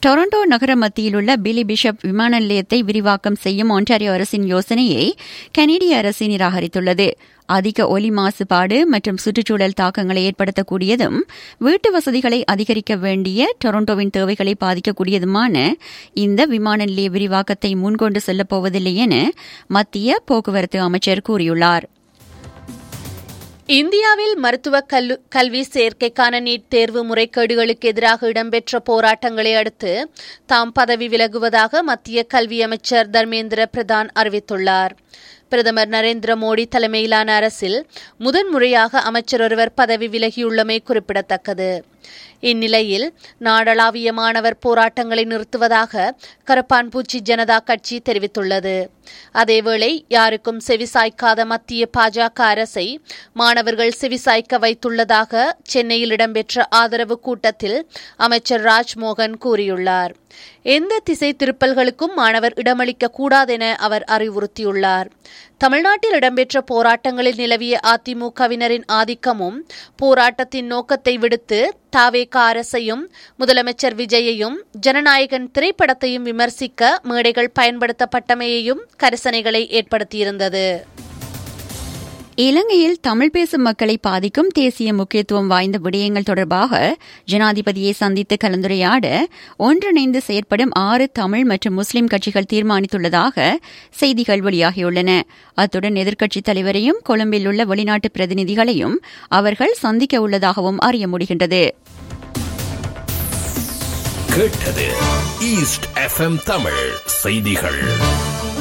Toronto நகர மத்தியிலுள்ள பிலி bishop விமான நிலையத்தை விரிவாக்கம் செய்யும் ஒன்டாரியோ அரசின் யோசனையை கனேடிய அரசு நிராகரித்துள்ளது அதிக ஒலி மாசுபாடு மற்றும் சுற்றுச்சூழல் தாக்கங்களை ஏற்படுத்தக்கூடியதும் வீட்டு வசதிகளை அதிகரிக்க வேண்டிய டொரண்டோவின் தேவைகளை பாதிக்கக்கூடியதுமான இந்த விமான நிலைய விரிவாக்கத்தை முன்கொண்டு செல்லப்போவதில்லை என மத்திய போக்குவரத்து அமைச்சர் கூறியுள்ளார் இந்தியாவில் மருத்துவ கல்லு கல்வி சேர்க்கைக்கான நீட் தேர்வு முறைகேடுகளுக்கு எதிராக இடம்பெற்ற போராட்டங்களை அடுத்து தாம் பதவி விலகுவதாக மத்திய கல்வி அமைச்சர் தர்மேந்திர பிரதான் அறிவித்துள்ளார் பிரதமர் நரேந்திர மோடி தலைமையிலான அரசில் முதன்முறையாக அமைச்சர் ஒருவர் பதவி விலகியுள்ளமை குறிப்பிடத்தக்கது இந்நிலையில் நாடளாவிய மாணவர் போராட்டங்களை நிறுத்துவதாக கரப்பான்பூச்சி ஜனதா கட்சி தெரிவித்துள்ளது அதேவேளை யாருக்கும் செவிசாய்க்காத மத்திய பாஜக அரசை மாணவர்கள் செவிசாய்க்க வைத்துள்ளதாக சென்னையில் இடம்பெற்ற ஆதரவு கூட்டத்தில் அமைச்சர் ராஜ்மோகன் கூறியுள்ளார் எந்த திசை திருப்பல்களுக்கும் மாணவர் இடமளிக்க கூடாதென அவர் அறிவுறுத்தியுள்ளார் தமிழ்நாட்டில் இடம்பெற்ற போராட்டங்களில் நிலவிய அதிமுகவினரின் ஆதிக்கமும் போராட்டத்தின் நோக்கத்தை விடுத்து தாவேக அரசையும் முதலமைச்சர் விஜயையும் ஜனநாயகன் திரைப்படத்தையும் விமர்சிக்க மேடைகள் பயன்படுத்தப்பட்டமையையும் கரிசனைகளை ஏற்படுத்தியிருந்தது இலங்கையில் தமிழ் பேசும் மக்களை பாதிக்கும் தேசிய முக்கியத்துவம் வாய்ந்த விடயங்கள் தொடர்பாக ஜனாதிபதியை சந்தித்து கலந்துரையாட ஒன்றிணைந்து செயற்படும் ஆறு தமிழ் மற்றும் முஸ்லிம் கட்சிகள் தீர்மானித்துள்ளதாக செய்திகள் வெளியாகியுள்ளன அத்துடன் எதிர்க்கட்சித் தலைவரையும் கொழும்பில் உள்ள வெளிநாட்டு பிரதிநிதிகளையும் அவர்கள் சந்திக்க உள்ளதாகவும் அறிய முடிகின்றது கேட்டது ஈஸ்ட் எஃப்எம் தமிழ் செய்திகள்